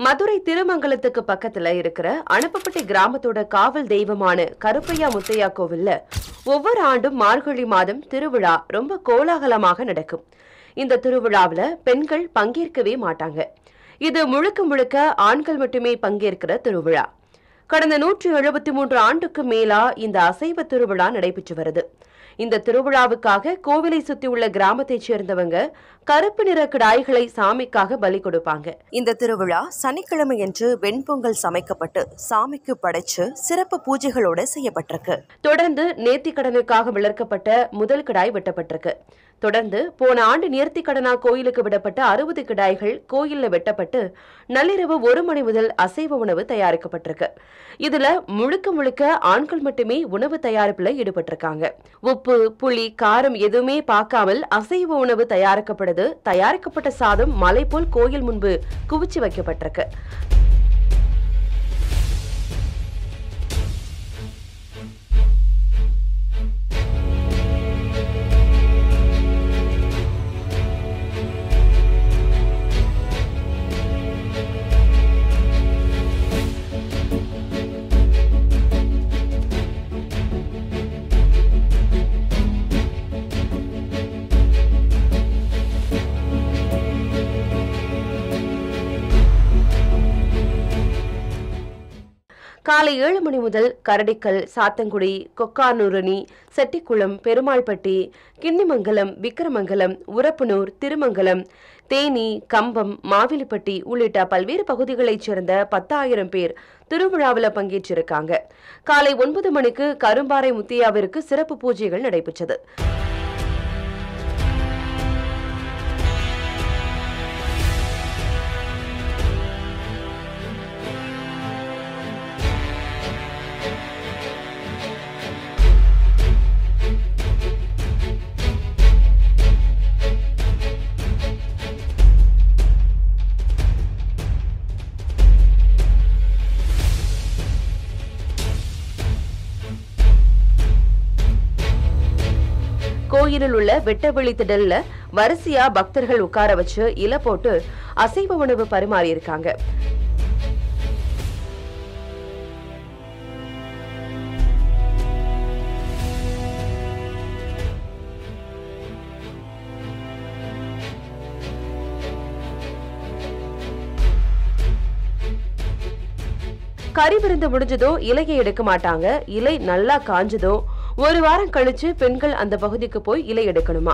மதுரை திருமங்கலத்துக்கு பக்கத்துல இருக்கிற அனுப்பப்பட்டி கிராமத்தோட காவல் தெய்வமான கருப்பையா முத்தையா கோவில்ல ஒவ்வொரு ஆண்டும் மார்கழி மாதம் திருவிழா ரொம்ப கோலாகலமாக நடக்கும் இந்த திருவிழாவுல பெண்கள் பங்கேற்கவே மாட்டாங்க இது முழுக்க முழுக்க ஆண்கள் மட்டுமே பங்கேற்கிற திருவிழா கடந்த நூற்றி எழுபத்தி மூன்று ஆண்டுக்கு மேலா இந்த அசைவ திருவிழா நடைபெற்று வருது இந்த திருவிழாவுக்காக கோவிலை சுத்தியுள்ள கிராமத்தைச் சேர்ந்தவங்க கருப்பு நிற கிடாய்களை சாமிக்காக பலி கொடுப்பாங்க இந்த திருவிழா சனிக்கிழமையன்று வெண்பொங்கல் சமைக்கப்பட்டு சாமிக்கு படைச்சு சிறப்பு பூஜைகளோட செய்யப்பட்டிருக்கு தொடர்ந்து நேர்த்திக்கடனுக்காக விளர்க்கப்பட்ட முதல் கிடாய் வெட்டப்பட்டிருக்கு தொடர்ந்து போன ஆண்டு நேர்த்திக்கடனா கோயிலுக்கு விடப்பட்ட அறுபது கிடாய்கள் கோயில்ல வெட்டப்பட்டு நள்ளிரவு ஒரு மணி முதல் அசைவ உணவு தயாரிக்கப்பட்டிருக்கு இதுல முழுக்க முழுக்க ஆண்கள் மட்டுமே உணவு தயாரிப்புல ஈடுபட்டிருக்காங்க உப்பு புளி காரம் எதுவுமே பார்க்காமல் அசைவ உணவு தயாரிக்கப்படுது தயாரிக்கப்பட்ட சாதம் மலை போல் கோயில் முன்பு குவிச்சு வைக்கப்பட்டிருக்கு காலை ஏழு மணி முதல் கரடிக்கல் சாத்தங்குடி கொக்கானூரணி செட்டிக்குளம் பெருமாள்பட்டி கிண்ணிமங்கலம் விக்கிரமங்கலம் உரப்பனூர் திருமங்கலம் தேனி கம்பம் மாவிலிப்பட்டி உள்ளிட்ட பல்வேறு பகுதிகளைச் சேர்ந்த பத்தாயிரம் பேர் திருவிழாவில் பங்கேற்றிருக்காங்க காலை ஒன்பது மணிக்கு கரும்பாறை முத்தியாவிற்கு சிறப்பு பூஜைகள் நடைபெற்றது கோயிலில் உள்ள வெட்டவெளி திடல்ல வரிசையா பக்தர்கள் உட்கார வச்சு இலை போட்டு அசைவ உணவு பரிமாறி இருக்காங்க கறி விருந்து முடிஞ்சதோ இலையை எடுக்க மாட்டாங்க இலை நல்லா காஞ்சதோ ஒரு வாரம் கழிச்சு பெண்கள் அந்த பகுதிக்கு போய் இலை எடுக்கணுமா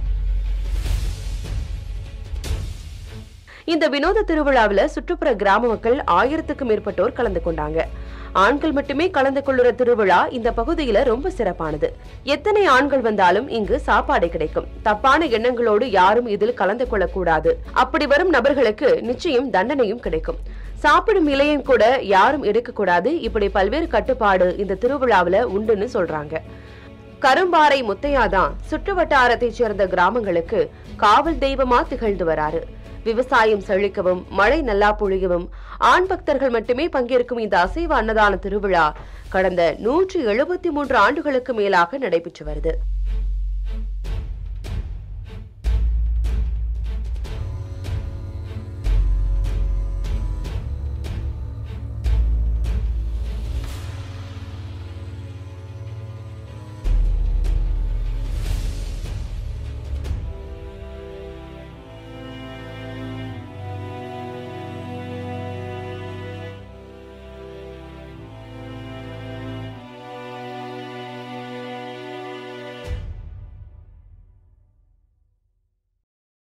இந்த வினோத திருவிழாவுல சுற்றுப்புற கிராம மக்கள் ஆயிரத்துக்கும் மேற்பட்டோர் கலந்து கொண்டாங்க ஆண்கள் மட்டுமே கலந்து கொள்ளுற திருவிழா இந்த பகுதியில ரொம்ப சிறப்பானது எத்தனை ஆண்கள் வந்தாலும் இங்கு சாப்பாடு கிடைக்கும் தப்பான எண்ணங்களோடு யாரும் இதில் கலந்து கொள்ளக்கூடாது அப்படி வரும் நபர்களுக்கு நிச்சயம் தண்டனையும் கிடைக்கும் சாப்பிடும் இலையும் கூட யாரும் எடுக்கக்கூடாது இப்படி பல்வேறு கட்டுப்பாடு இந்த திருவிழாவுல உண்டுன்னு சொல்றாங்க கரும்பாறை முத்தையா தான் சுற்று வட்டாரத்தைச் சேர்ந்த கிராமங்களுக்கு காவல் தெய்வமா திகழ்ந்து வராரு விவசாயம் செழிக்கவும் மழை நல்லா பொழியவும் ஆண் பக்தர்கள் மட்டுமே பங்கேற்கும் இந்த அசைவ அன்னதான திருவிழா கடந்த நூற்றி எழுபத்தி மூன்று ஆண்டுகளுக்கு மேலாக நடைபெற்று வருது